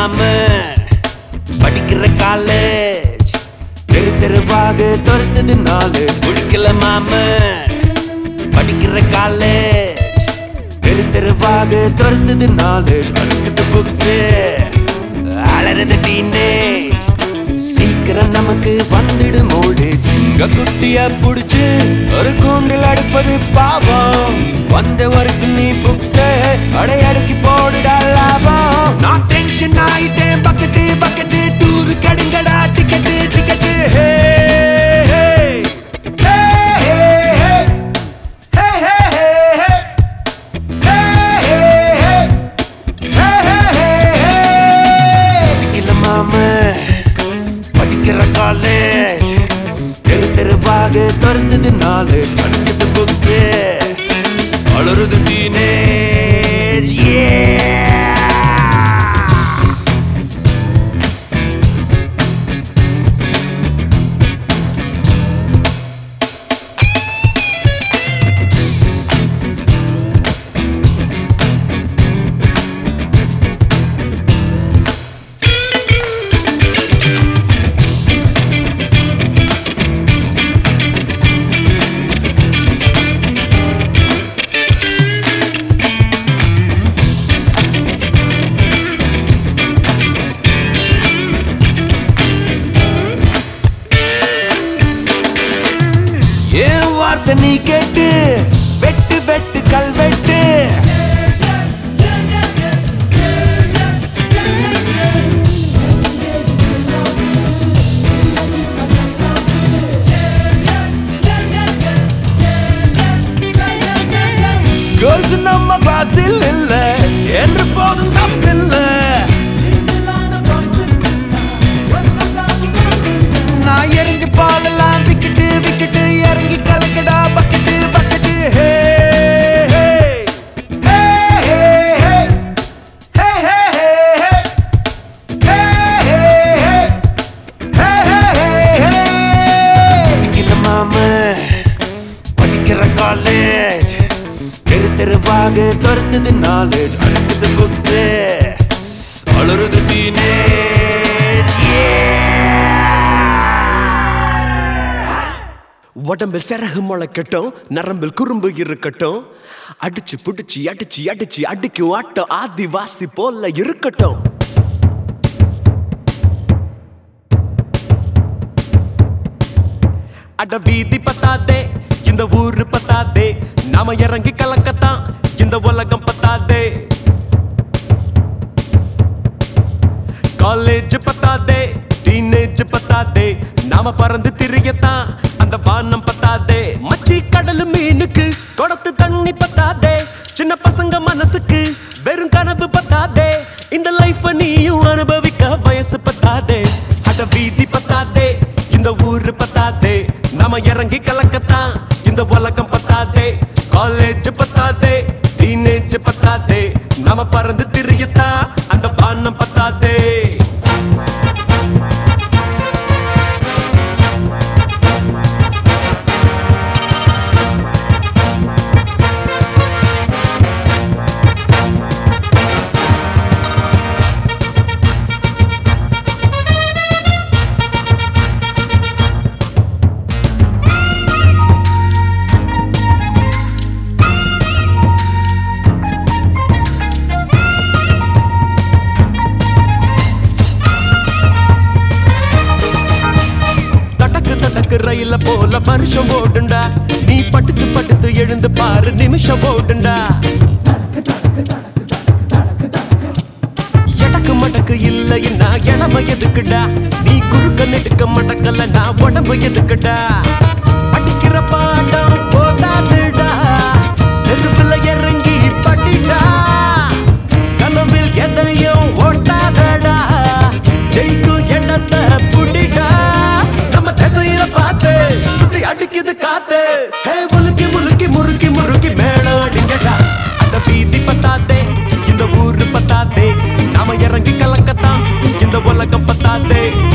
மாம படிக்கிற காலேஜ் தெரு தெருவாக துரத்துது நாலு குடிக்கல மாம படிக்கிற காலேஜ் தெரு தெருவாக துரத்துது நாலு அழுக்குது புக்ஸ் அலறது டீனேஜ் சீக்கிரம் நமக்கு வந்துடு மூடு சிங்க குட்டிய புடிச்சு ஒரு கூண்டில் அடுப்பது பாவம் வந்த வரைக்கும் நீ புக்ஸ் அடையடக்கி போடுடா லாபம் நான் டென்ஷன் ஆயிட்டேன் பக்கெட்டு பக்கெட்டு டூரு கடுங்கடா ticket ticket hey hey hey hey hey hey hey படிக்கல மாம படிக்கிற காலேஜ் தெரு தெருவாக திறந்தது நாலு அடுத்தது புக்ஸ் வளருது டீனேஜ் ஏன் வார்த்தை நீ கேட்டு வெட்டு வெட்டு கல்வெட்டு கேர்ள்ஸ் நம்ம பாசில் இல்ல என்று போதும் தப்பில்ல நான் எரிஞ்சு பாலெல்லாம் விக்கிட்டு விக்கிட்டு இறங்கி கலக்கடா பக்கெட்டு பக்கெட்டு ஹே hey hey hey hey hey hey hey hey hey hey படிக்கல மாம படிக்கிற காலேஜ் தெரு தெருவாக துரத்துது நாலேஜ் அழுக்குது புக்ஸ் அழுறது டீனேஜ் உடம்பில் சிறகு முளைக்கட்டும் நரம்பில் குறும்பு இருக்கட்டும் அடிச்சு புடிச்சு அடிச்சு அடிச்சு அடிக்கும் ஆட்டம் ஆதிவாசி போல இருக்கட்டும் அட வீதி பத்தாதே இந்த ஊரு பத்தாதே நாம இறங்கி கலக்கத்தான் இந்த உலகம் பத்தாதே காலேஜ் பத்தாதே டீனேஜ் பத்தாதே நாம பறந்து திரியத்தான் அந்த வானம் பத்தாதே மச்சி கடல் மீனுக்கு குடத்து தண்ணி பத்தாதே சின்ன பசங்க மனசுக்கு வெறும் கனவு பத்தாதே இந்த லைஃப் நீயும் அனுபவிக்க வயசு பத்தாதே அட வீதி பத்தாதே இந்த ஊரு பத்தாதே நாம இறங்கி கலக்கத்தான் இந்த உலகம் பத்தாதே காலேஜ் பத்தாதே டீனேஜ் பத்தாதே நாம பறந்து திரியத்தான் அந்த வானம் பத்தாதே தடக்கு தடக்கு ரயில போல வருஷம் ஓடுண்டா நீ படுத்து படுத்து எழுந்து பாரு நிமிஷம் ஓடுண்டா எடக்கு மடக்கு இல்லைன்னா இளம எதுக்குடா நீ குறுக்க நெடுக்க மடக்கல நான் உடம்பு எதுக்குடா படிக்கிற பாடம் போதாதுடா நெருப்புல இறங்கி படிடா கனவில் எதையும் ஓட்டாதடா ஜெயிக்கும் எண்ணத்தை புடிடா நம்ம திசையில பார்த்து சுத்தி அடிக்குது காத்து ஹே முழுக்கி முழுக்கி முறுக்கி முறுக்கி மேளம் அடிங்கடா அந்த வீதி பத்தாதே இந்த ஊரு பத்தாதே நாம இறங்கி கலக்கத்தான் இந்த உலகம் பத்தாதே